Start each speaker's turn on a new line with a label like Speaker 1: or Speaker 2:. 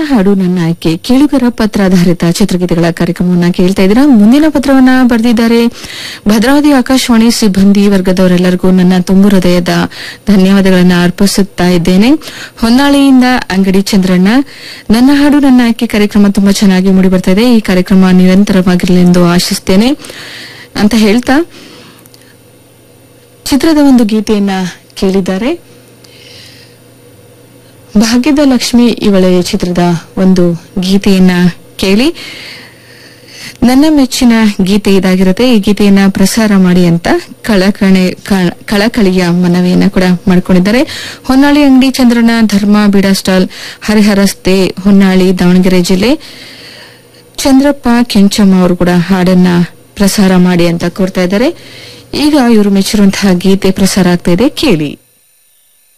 Speaker 1: ಹಾಡು ನನ್ನ ಆಯ್ಕೆ ಕೇಳುಗರ ಪತ್ರಾಧಾರಿತ ಚಿತ್ರಗೀತೆಗಳ ಕಾರ್ಯಕ್ರಮವನ್ನ ಕೇಳ್ತಾ ಇದ್ದೀರಾ ಮುಂದಿನ ಪತ್ರವನ್ನ ಬರೆದಿದ್ದಾರೆ ಭದ್ರಾವತಿ ಆಕಾಶವಾಣಿ ಸಿಬ್ಬಂದಿ ವರ್ಗದವರೆಲ್ಲರಿಗೂ ನನ್ನ ತುಂಬು ಹೃದಯದ ಧನ್ಯವಾದಗಳನ್ನ ಅರ್ಪಿಸುತ್ತಾ ಇದ್ದೇನೆ ಹೊನ್ನಾಳಿಯಿಂದ ಅಂಗಡಿ ಚಂದ್ರಣ್ಣ ನನ್ನ ಹಾಡು ನನ್ನ ಆಯ್ಕೆ ಕಾರ್ಯಕ್ರಮ ತುಂಬಾ ಚೆನ್ನಾಗಿ ಮೂಡಿ ಬರ್ತಾ ಇದೆ ಈ ಕಾರ್ಯಕ್ರಮ ನಿರಂತರವಾಗಿರಲಿ ಎಂದು ಆಶಿಸ್ತೇನೆ ಅಂತ ಹೇಳ್ತಾ ಚಿತ್ರದ ಒಂದು ಗೀತೆಯನ್ನ ಕೇಳಿದ್ದಾರೆ ಭಾಗ್ಯದ ಲಕ್ಷ್ಮಿ ಇವಳೆ ಚಿತ್ರದ ಒಂದು ಗೀತೆಯನ್ನ ಕೇಳಿ ನನ್ನ ಮೆಚ್ಚಿನ ಗೀತೆ ಇದಾಗಿರುತ್ತೆ ಈ ಗೀತೆಯನ್ನ ಪ್ರಸಾರ ಮಾಡಿ ಅಂತ ಕಳಕಣೆ ಕ- ಕಳಕಳಿಯ ಮನವಿಯನ್ನ ಕೂಡ ಮಾಡ್ಕೊಂಡಿದ್ದಾರೆ ಹೊನ್ನಾಳಿ ಅಂಗಡಿ ಚಂದ್ರನ ಧರ್ಮ ಬೀಡಾ ಸ್ಟಾಲ್ ಹರಿಹರಸ್ತೆ ಹೊನ್ನಾಳಿ ದಾವಣಗೆರೆ ಜಿಲ್ಲೆ ಚಂದ್ರಪ್ಪ ಕೆಂಚಮ್ಮ ಅವರು ಕೂಡ ಹಾಡನ್ನ ಪ್ರಸಾರ ಮಾಡಿ ಅಂತ ಕೋರ್ತಾ ಇದ್ದಾರೆ ಈಗ ಇವರು ಮೆಚ್ಚಿರುವಂತಹ ಗೀತೆ ಪ್ರಸಾರ ಆಗ್ತಾ ಇದೆ ಕೇಳಿ